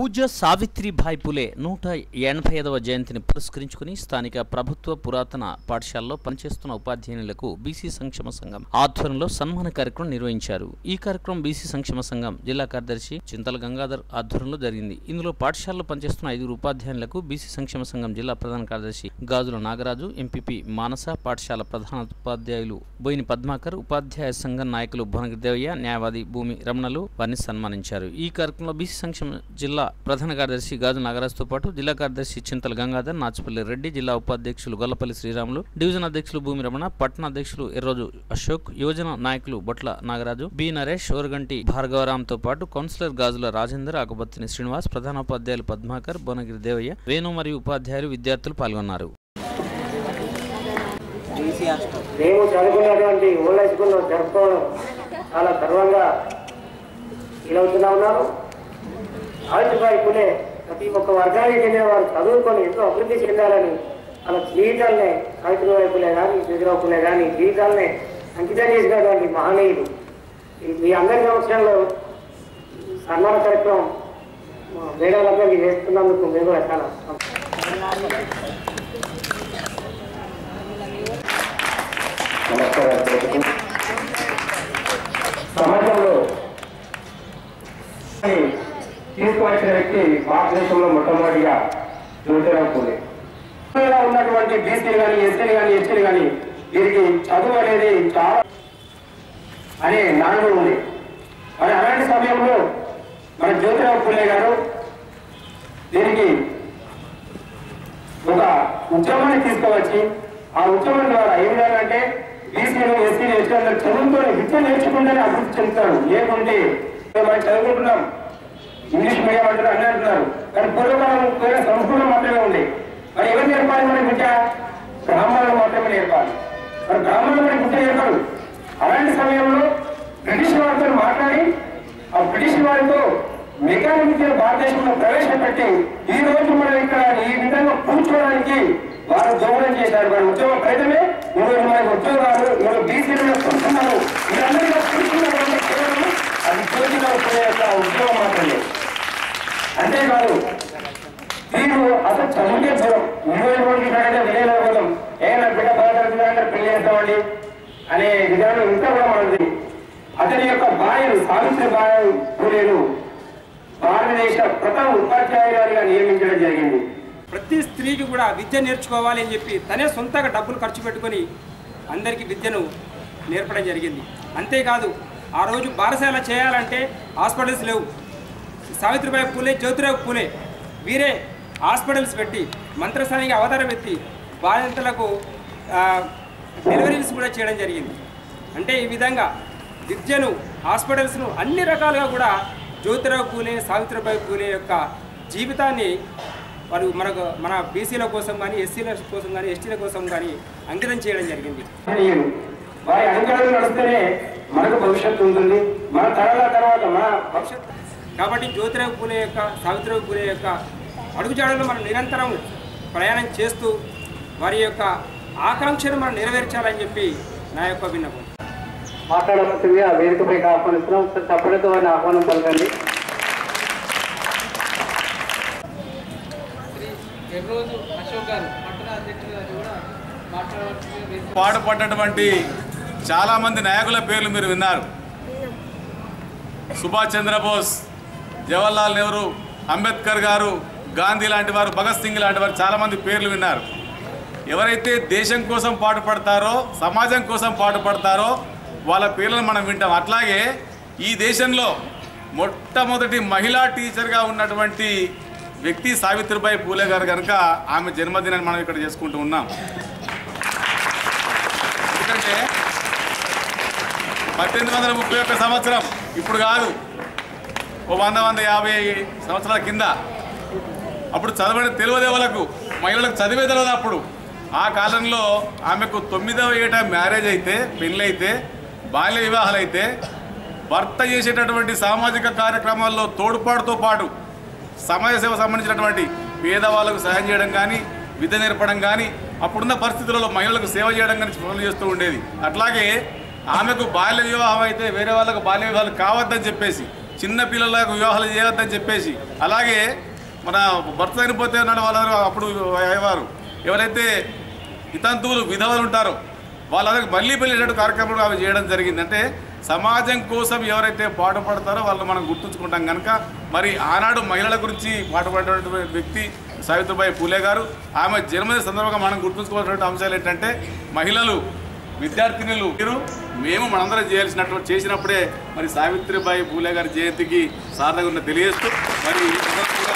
పూజ్య సావిత్రిబాయి పులే నూట ఎనభై ఐదవ జయంతిని పురస్కరించుకుని స్థానిక ప్రభుత్వ పురాతన పాఠశాలలో పనిచేస్తున్న ఉపాధ్యాయులకు బీసీ సంక్షేమ సంఘం ఆధ్వర్యంలో సన్మాన కార్యక్రమం నిర్వహించారు ఈ కార్యక్రమం బీసీ సంక్షేమ సంఘం జిల్లా కార్యదర్శి చింతల గంగాధర్ ఆధ్వర్యంలో జరిగింది ఇందులో పాఠశాలలో పనిచేస్తున్న ఐదుగురు ఉపాధ్యాయులకు బీసీ సంక్షేమ సంఘం జిల్లా ప్రధాన కార్యదర్శి గాజుల నాగరాజు ఎంపీపీ మానస పాఠశాల ప్రధాన ఉపాధ్యాయులు బోయిని పద్మాకర్ ఉపాధ్యాయ సంఘం నాయకులు భువనగిరిదేవయ్య న్యాయవాది భూమి రమణలు వారిని సన్మానించారు ఈ కార్యక్రమంలో బీసీ సంక్షేమ జిల్లా ప్రధాన కార్యదర్శి గాజు నాగరాజుతో పాటు జిల్లా కార్యదర్శి చింతల గంగాధర్ నాచుపల్లి రెడ్డి జిల్లా ఉపాధ్యక్షులు గొల్లపల్లి శ్రీరాములు డివిజన్ అధ్యక్షులు భూమి రమణ పట్టణ అధ్యక్షులు ఎర్రోజు అశోక్ యువజన నాయకులు బొట్ల నాగరాజు బి నరేష్ ఓరగంటి భార్గవరాంతో పాటు కౌన్సిలర్ గాజుల రాజేందర్ ఆకుబత్తిని శ్రీనివాస్ ప్రధాన ఉపాధ్యాయులు పద్మాకర్ భువనగిరి దేవయ్య వేణు మరియు ఉపాధ్యాయులు విద్యార్థులు పాల్గొన్నారు మేము చదువుకున్నటువంటి ఓల్డ్ హై స్కూల్లో జరుపుకోవడం చాలా గర్వంగా ఫీల్ అవుతున్నా ఉన్నాను సావిత్రిబాయి పులే ప్రతి ఒక్క వర్గానికి చెందిన వారు చదువుకొని ఎంతో అభివృద్ధి చెందాలని వాళ్ళ జీవితాలనే సావిత్రిబాయి పులే కానీ జ్యోతిరావు పులే కానీ జీవితాలనే అంకితం చేసినటువంటి మహనీయులు ఈ- మీ అందరి సంవత్సరంలో సన్మాన కార్యక్రమం మా మేడాలందరికీ చేస్తున్నందుకు మేము కూడా చాలా సంతోషం. నమస్కారం సమాజంలో తీసుకువచ్చిన వ్యక్తి భారతదేశంలో మొట్టమొదటిగా జ్యోతిరావు పూలే ఇలా ఉన్నటువంటి బీసీలు కానీ ఎస్సీలు కానీ ఎస్సీలు కానీ వీరికి చదువు అనేది చాలా అనే నానుడు ఉంది మరి అలాంటి సమయంలో మన జ్యోతిరావు పూలే గారు దీనికి ఒక ఉద్యమాన్ని తీసుకువచ్చి ఆ ఉద్యమం ద్వారా ఏం చేయాలంటే బీసీలు ఎస్సీలు ఎస్టీలు చదువుతో విద్య నేర్చుకుంటేనే అభివృద్ధి చెందుతారు లేకుంటే మనం చదువుకుంటున్నాం ఇంగ్లీష్ మీడియం అంటారు అన్నీ అంటున్నారు కానీ పూర్వకాలం కేవలం సంస్కృతం మాత్రమే ఉంది మరి ఎవరు నేర్పాలి మన విద్య బ్రాహ్మణులు మాత్రమే నేర్పాలి మరి బ్రాహ్మణులు మనకి విద్య నేర్పరు అలాంటి సమయంలో బ్రిటిష్ వారితో మాట్లాడి ఆ బ్రిటిష్ వారితో మెకానిక్ విద్యను భారతదేశంలో ప్రవేశపెట్టి ఈ రోజు మనం ఇక్కడ ఈ విధంగా కూర్చోవడానికి వారు దోహదం చేశారు వారి ఉద్యోగ ఫలితమే ఈ రోజు మనకు ఉద్యోగాలు ఈరోజు బీసీలు కూర్చున్నారు వీరందరూ కూర్చున్నారంటే కేవలం అది జ్యోతిరావు పూలే యొక్క ఉద్యోగం మాత్రమే అంతేకాదు వీరు అసలు చదువుకే దూరం ఇరవై రోజులు కంటే విలేలో పోతాం ఏ నా బిడ్డ పదహారు అంటే పెళ్లి చేస్తామండి అనే విధానం ఇంకా కూడా మనది అతని యొక్క భార్యను సావిత్రి బాయి పూలేను భారతదేశ ప్రథమ ఉపాధ్యాయురాలిగా నియమించడం జరిగింది ప్రతి స్త్రీకి కూడా విద్య నేర్చుకోవాలి అని చెప్పి తనే సొంతంగా డబ్బులు ఖర్చు పెట్టుకొని అందరికీ విద్యను నేర్పడం జరిగింది అంతేకాదు ఆ రోజు బారసాల చేయాలంటే హాస్పిటల్స్ లేవు సావిత్రిబాయి పూలే జ్యోతిరావు పూలే వీరే హాస్పిటల్స్ పెట్టి మంత్రస్థానికి అవతారం ఎత్తి బాధితులకు ఆ, డెలివరీస్ కూడా చేయడం జరిగింది అంటే ఈ విధంగా విద్యను హాస్పిటల్స్ను అన్ని రకాలుగా కూడా జ్యోతిరావు పూలే సావిత్రిబాయి పూలే యొక్క జీవితాన్ని వాళ్ళు మనకు మన బీసీల కోసం కానీ ఎస్సీల కోసం కానీ ఎస్టీల కోసం కానీ అంకితం చేయడం జరిగింది మహనీయులు. వారి అనుకరణ నడిస్తేనే మనకు భవిష్యత్తు ఉంటుంది మన తరాల తర్వాత మన భవిష్యత్తు కాబట్టి జ్యోతిరావు పూలే యొక్క సావిత్రిబాయి పూలే యొక్క అడుగుజాడలు మనం నిరంతరం ప్రయాణం చేస్తూ వారి యొక్క ఆకాంక్షను మనం నెరవేర్చాలని చెప్పి నా యొక్క విన్నపం మాట్లాడవలసిందిగా వేదికపైకి ఆహ్వానిస్తున్నాం ఒకసారి తప్పటితో వారిని ఆహ్వానం పలకండి ఎర్రోజు అశోక్ గారు పట్టణ అధ్యక్షులు గారు కూడా మాట్లాడవలసిందిగా పాటుపడ్డటువంటి చాలామంది నాయకుల పేర్లు మీరు విన్నారు సుభాష్ చంద్రబోస్ జవహర్లాల్ నెహ్రూ అంబేద్కర్ గారు గాంధీ లాంటి వారు భగత్ సింగ్ లాంటి వారు చాలామంది పేర్లు విన్నారు ఎవరైతే దేశం కోసం పాటుపడతారో సమాజం కోసం పాటుపడతారో వాళ్ళ పేర్లను మనం వింటాం అట్లాగే ఈ దేశంలో మొట్టమొదటి మహిళా టీచర్గా ఉన్నటువంటి వ్యక్తి సావిత్రిబాయి పూలే గారు కనుక ఆమె జన్మదినాన్ని మనం ఇక్కడ చేసుకుంటూ ఉన్నాం ఎందుకంటే పద్దెనిమిది వందల ముప్పై ఒక్క సంవత్సరం ఇప్పుడు కాదు ఓ వంద వంద యాభై సంవత్సరాల కింద అప్పుడు చదవని తెలియదే వాళ్ళకు మహిళలకు చదివే తెలియదు అప్పుడు ఆ కాలంలో ఆమెకు తొమ్మిదవ ఏట మ్యారేజ్ అయితే పెళ్ళైతే బాల్య వివాహాలు అయితే భర్త చేసేటటువంటి సామాజిక కార్యక్రమాల్లో తోడ్పాటుతో పాటు సమాజ సేవ సంబంధించినటువంటి పేదవాళ్ళకు సహాయం చేయడం కానీ విద్య నేర్పడం కానీ అప్పుడున్న పరిస్థితులలో మహిళలకు సేవ చేయడం కానీ పనులు చేస్తూ ఉండేది అట్లాగే ఆమెకు బాల్య వివాహం అయితే వేరే వాళ్ళకు బాల్య వివాహాలు కావద్దని చెప్పేసి చిన్న పిల్లలకు వివాహాలు చేయొద్దని చెప్పేసి అలాగే మన భర్త చనిపోతే ఉన్నాడు వాళ్ళందరూ అప్పుడు అయ్యేవారు ఎవరైతే ఇతంతువులు విధవలు ఉంటారో వాళ్ళందరికీ మళ్ళీ పెళ్ళేటట్టు కార్యక్రమాలు అవి చేయడం జరిగింది అంటే సమాజం కోసం ఎవరైతే పాటుపడతారో వాళ్ళు మనం గుర్తుంచుకుంటాం కనుక మరి ఆనాడు మహిళల గురించి పాటుపడేటువంటి వ్యక్తి సావిత్రిబాయి పూలే గారు ఆమె జన్మదిన సందర్భంగా మనం గుర్తుంచుకోవాల్సినటువంటి అంశాలు ఏంటంటే మహిళలు విద్యార్థినులు మీరు మేము మనందరం చేయాల్సినటువంటి చేసినప్పుడే మరి సావిత్రిబాయి పూలే గారి జయంతికి సార్థకంగా తెలియజేస్తూ మరి ఈ సందర్భంగా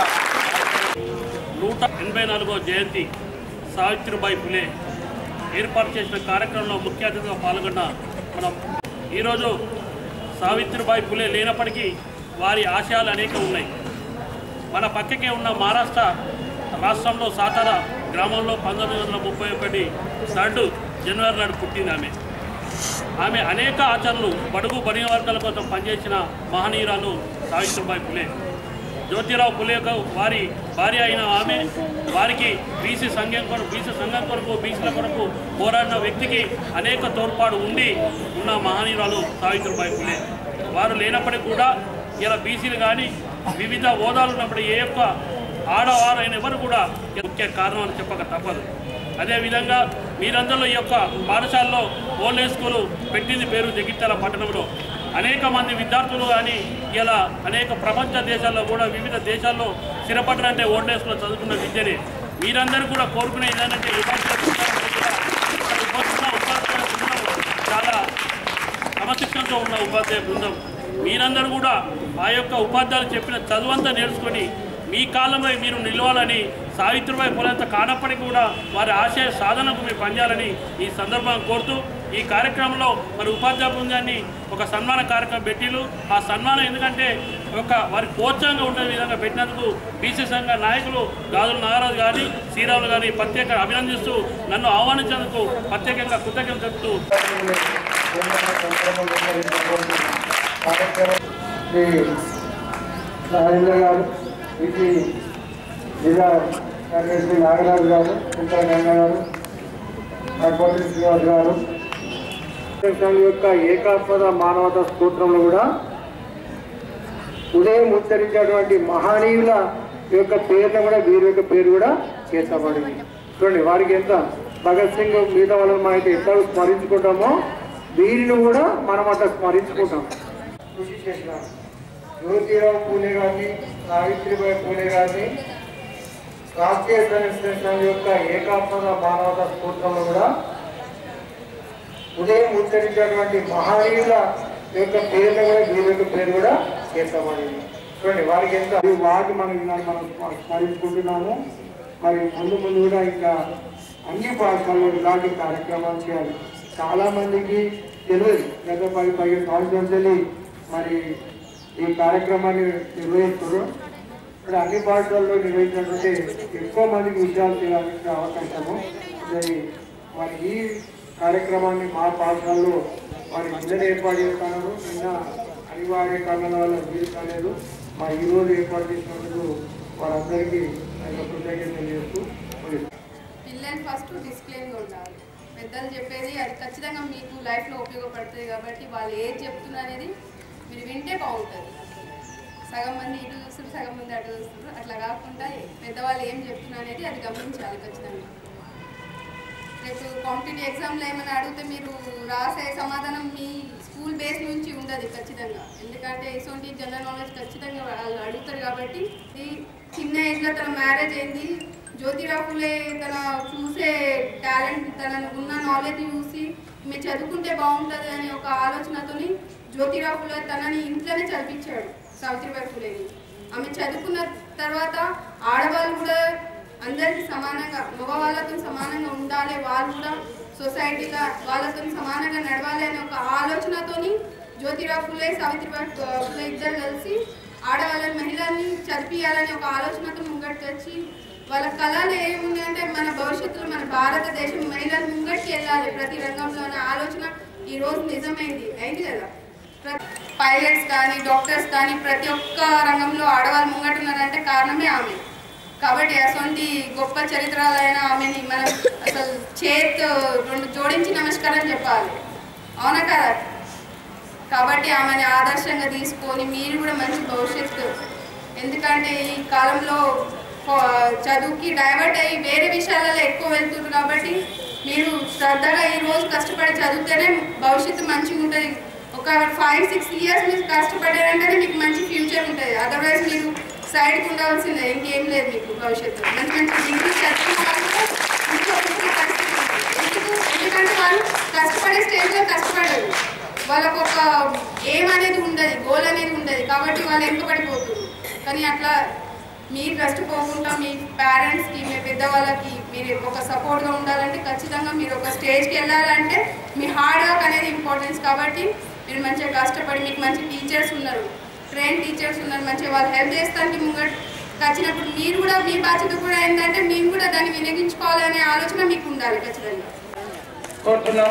నూట ఎనభై నాలుగో జయంతి సావిత్రిబాయి ఫులే ఏర్పాటు చేసిన కార్యక్రమంలో ముఖ్య అతిథిగా పాల్గొన్న మనం ఈరోజు సావిత్రిబాయి ఫులే లేనప్పటికీ వారి ఆశయాలు అనేక ఉన్నాయి మన పక్కకే ఉన్న మహారాష్ట్ర రాష్ట్రంలో సాతారా గ్రామంలో పంతొమ్మిది వందల ముప్పై ఒకటి థర్డ్ జనవరి నాడు పుట్టింది ఆమె ఆమె అనేక ఆచరణలు బడుగు బడిన వర్గాల కోసం పనిచేసిన మహనీయురాలు సావిత్రిబాయి ఫులే జ్యోతిరావు ఫులే యొక్క వారి భార్య అయిన ఆమె వారికి బీసీ సంఘం కొరకు బీసీ సంఘం కొరకు బీసీల కొరకు పోరాడిన వ్యక్తికి అనేక తోడ్పాటు ఉండి ఉన్న మహనీయురాలు సావిత్రిబాయి ఫులే వారు లేనప్పటికీ కూడా ఇలా బీసీలు కానీ వివిధ హోదాలు ఉన్నప్పుడు ఏ యొక్క ఆడవారైన ఎవరు కూడా ముఖ్య కారణం అని చెప్పక తప్పదు అదేవిధంగా మీరందరూ ఈ యొక్క పాఠశాలలో ఓల్డ్ ఏజ్ స్కూలు పెట్టింది పేరు జగిత్యాల పట్టణంలో అనేక మంది విద్యార్థులు కానీ ఇలా అనేక ప్రపంచ దేశాల్లో కూడా వివిధ దేశాల్లో స్థిరపడరంటే ఓల్డ్ ఏజ్లో చదువుకున్న విద్యనే మీరందరూ కూడా కోరుకునేది ఏంటంటే ఉపాధ్యాయుల బృందానికి కూడా ఇక్కడ ఉపస్థిత ఉపాధ్యాయుల బృందం చాలా క్రమశిక్షణతో ఉన్న ఉపాధ్యాయ బృందం మీరందరూ కూడా ఆ యొక్క ఉపాధ్యాయులు చెప్పిన చదువంతా నేర్చుకొని మీ కాలంలో మీరు నిలవాలని సావిత్రిబాయి పూలంత కానప్పటికీ కూడా వారి ఆశయ సాధనకు మీరు పనిచేయాలని ఈ సందర్భంగా కోరుతూ ఈ కార్యక్రమంలో మరి ఉపాధ్యాయ బృందాన్ని ఒక సన్మాన కార్యక్రమం పెట్టిలు ఆ సన్మానం ఎందుకంటే ఒక వారి ప్రోత్సాహంగా ఉండే విధంగా పెట్టినందుకు బీసీ సంఘ నాయకులు గాజుల నాగరాజు కానీ శ్రీరాములు కానీ ప్రత్యేక అభినందిస్తూ నన్ను ఆహ్వానించేందుకు ప్రత్యేకంగా కృతజ్ఞత చెప్తూ శ్రీ రాజేంద్ర గారు విజి జిల్లా కార్యదర్శి నాగరాజు గారు చింతల గంగ గారు నడపతి శ్రీనివాస్ గారు దేశం యొక్క ఏకాత్మత మానవత స్తోత్రంలో కూడా ఉదయం ఉచ్చరించేటువంటి మహనీయుల యొక్క పేర్లు కూడా వీరి యొక్క పేరు కూడా చేర్చబడింది చూడండి వారికి ఎంత భగత్ సింగ్ మిగతా వాళ్ళని మనం అయితే ఎట్లా స్మరించుకుంటామో వీరిని కూడా మనం అట్లా స్మరించుకుంటాం కృషి చేసినారు జ్యోతిరావు పూలే గారిని సావిత్రిబాయి పూలే గారిని రాష్ట్రీయ సంస్థ యొక్క ఏకాత్మత మానవత స్తోత్రంలో కూడా ఉదయం ఉచ్చరించేటువంటి మహనీయుల యొక్క పేర్లు కూడా వీరి యొక్క పేరు కూడా చేస్తామని చూడండి వారికి ఎంత అది వాటి మనం ఇలా మనం స్మ- స్మరించుకుంటున్నాము మరి ముందు ముందు కూడా ఇంకా అన్ని పాఠశాలలో ఇలాంటి కార్యక్రమాలు చేయాలి చాలా మందికి తెలియదు గత పది పదిహేను సంవత్సరాల నుంచి మరి ఈ కార్యక్రమాన్ని నిర్వహిస్తారు ఇక్కడ అన్ని పాఠశాలలో నిర్వహించినటువంటి ఎక్కువ మందికి విషయాలు తెలియడానికి అవకాశము ఇది మరి ఈ కార్యక్రమాన్ని మా పాఠశాలలో వారి నిన్న ఏర్పాటు చేస్తున్నారు నిన్న అనివార్య కారణాల వల్ల వీలు కాలేదు మా ఈ రోజు ఏర్పాటు చేసినందుకు వారందరికీ నా యొక్క కృతజ్ఞతలు తెలియజేస్తూ ముగిస్తున్నాను. పిల్లలు ఫస్ట్ డిసిప్లిన్గా ఉండాలి పెద్దలు చెప్పేది అది ఖచ్చితంగా మీకు లైఫ్లో ఉపయోగపడుతుంది కాబట్టి వాళ్ళు ఏది చెప్తున్నారు అనేది మీరు వింటే బాగుంటుంది సగం మంది ఇటు చూస్తారు సగం మంది అటు చూస్తారు అట్లా కాకుండా పెద్దవాళ్ళు ఏం చెప్తున్నారు అనేది అది గమనించాలి ఖచ్చితంగా రేపు కాంపిటేటివ్ ఎగ్జామ్లో ఏమైనా అడిగితే మీరు రాసే సమాధానం మీ స్కూల్ బేస్ నుంచి ఉండదు ఖచ్చితంగా ఎందుకంటే ఇటువంటి జనరల్ నాలెడ్జ్ ఖచ్చితంగా వాళ్ళు అడుగుతారు కాబట్టి ఈ చిన్న ఏజ్లో తన మ్యారేజ్ అయింది జ్యోతిరావు ఫులే తన చూసే టాలెంట్ తన ఉన్న నాలెడ్జ్ చూసి మేము చదువుకుంటే బాగుంటుంది అనే ఒక ఆలోచనతోని జ్యోతిరావు ఫులే తనని ఇంట్లోనే చదివించాడు సావిత్రిబాయి ఫులేని ఆమె చదువుకున్న తర్వాత ఆడవాళ్ళు కూడా అందరికి సమానంగా మగవాళ్ళతో సమానంగా ఉండాలి వాళ్ళు కూడా సొసైటీగా వాళ్ళతో సమానంగా నడవాలి అనే ఒక ఆలోచనతోని జ్యోతిరావు ఫులే సావిత్రిబాయి ఫులే ఇద్దరు కలిసి ఆడవాళ్ళని మహిళల్ని చదివియాలనే ఒక ఆలోచనతో ముంగటికి వచ్చి వాళ్ళ కళలు ఏముంది అంటే మన భవిష్యత్తులో మన భారతదేశం మహిళలు ముంగటికి వెళ్ళాలి ప్రతి రంగంలో అనే ఆలోచన ఈ రోజు నిజమైంది అయింది కదా పైలట్స్ కానీ డాక్టర్స్ కానీ ప్రతి ఒక్క రంగంలో ఆడవాళ్ళు ముంగటున్నారంటే కారణమే ఆమె కాబట్టి అటువంటి గొప్ప చరిత్రలైన ఆమెని మనం అసలు చేత్ రెండు జోడించి నమస్కారం చెప్పాలి అవునా కదా కాబట్టి ఆమెని ఆదర్శంగా తీసుకొని మీరు కూడా మంచి భవిష్యత్తు ఎందుకంటే ఈ కాలంలో ఆ, చదువుకి డైవర్ట్ అయ్యి వేరే విషయాలలో ఎక్కువ వెళ్తున్నారు కాబట్టి మీరు శ్రద్ధగా ఈ రోజు కష్టపడి చదివితేనే భవిష్యత్తు మంచిగా ఉంటుంది ఒక ఫైవ్ సిక్స్ ఇయర్స్ మీరు కష్టపడారంటేనే మీకు మంచి ఫ్యూచర్ ఉంటుంది అదర్వైజ్ మీరు సైడ్కి ఉండాల్సిందే ఇంకేం లేదు మీకు భవిష్యత్తు మంచి మంచి డిగ్రీ చదువుకున్న వాళ్ళకు ఇంట్లో కూర్చునే పరిస్థితి ఉంటుంది. ఎందుకు ఎందుకంటే వాళ్ళు కష్టపడే స్టేజ్లో కష్టపడరు వాళ్ళకు ఒక ఏం అనేది ఉండదు గోల్ అనేది ఉండదు కాబట్టి వాళ్ళు వెనుకబడిపోతున్నారు కానీ అట్లా మీరు నష్టపోకుండా మీ పేరెంట్స్కి మీ పెద్దవాళ్ళకి మీరు ఒక సపోర్ట్గా ఉండాలంటే ఖచ్చితంగా మీరు ఒక స్టేజ్కి వెళ్ళాలంటే మీ హార్డ్ వర్క్ అనేది ఇంపార్టెన్స్ కాబట్టి మీరు మంచిగా కష్టపడి మీకు మంచి టీచర్స్ ఉన్నారు ట్రైన్ టీచర్స్ ఉన్నారు మంచిగా వాళ్ళు హెల్ప్ చేస్తానికి ముంగట్ వచ్చినప్పుడు మీరు కూడా మీ బాధ్యత కూడా ఏంటంటే మేము కూడా దాన్ని వినియోగించుకోవాలనే ఆలోచన మీకు ఉండాలి ఖచ్చితంగా కోరుతున్నాం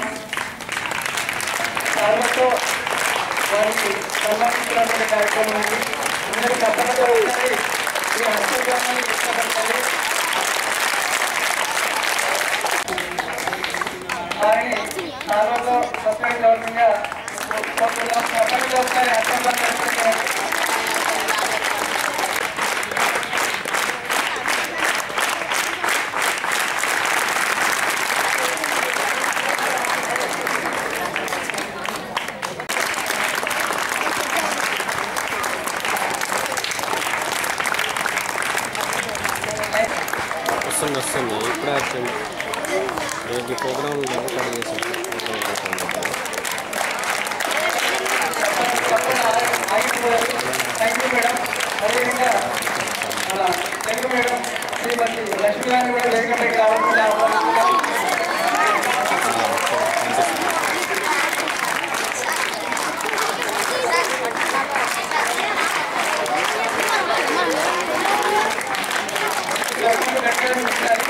సార్లతో వారికి సంబంధించినటువంటి కార్యక్రమం ఉంది అందరూ తప్పకుండా ఒకసారి ఈ హస్తగ్రామాన్ని ఇష్టపడతారు వారిని సార్లతో సపరేట్ గవర్నమెంట్గా కోరుతున్నాం తప్పకుండా ఒకసారి హస్తగ్రామం వస్తుంది వస్తుంది ఇప్పుడే వచ్చింది రేపు ప్రోగ్రామ్ కట్ చేసాం థ్యాంక్ యూ మేడం అదేవిధంగా మన తెలుగు మేడం శ్రీమతి లక్ష్మి గారిని కూడా వేదికపైకి రావాల్సిందిగా ఆహ్వానిస్తున్నాం లక్ష్మి గట్టిగా ఉండాలి.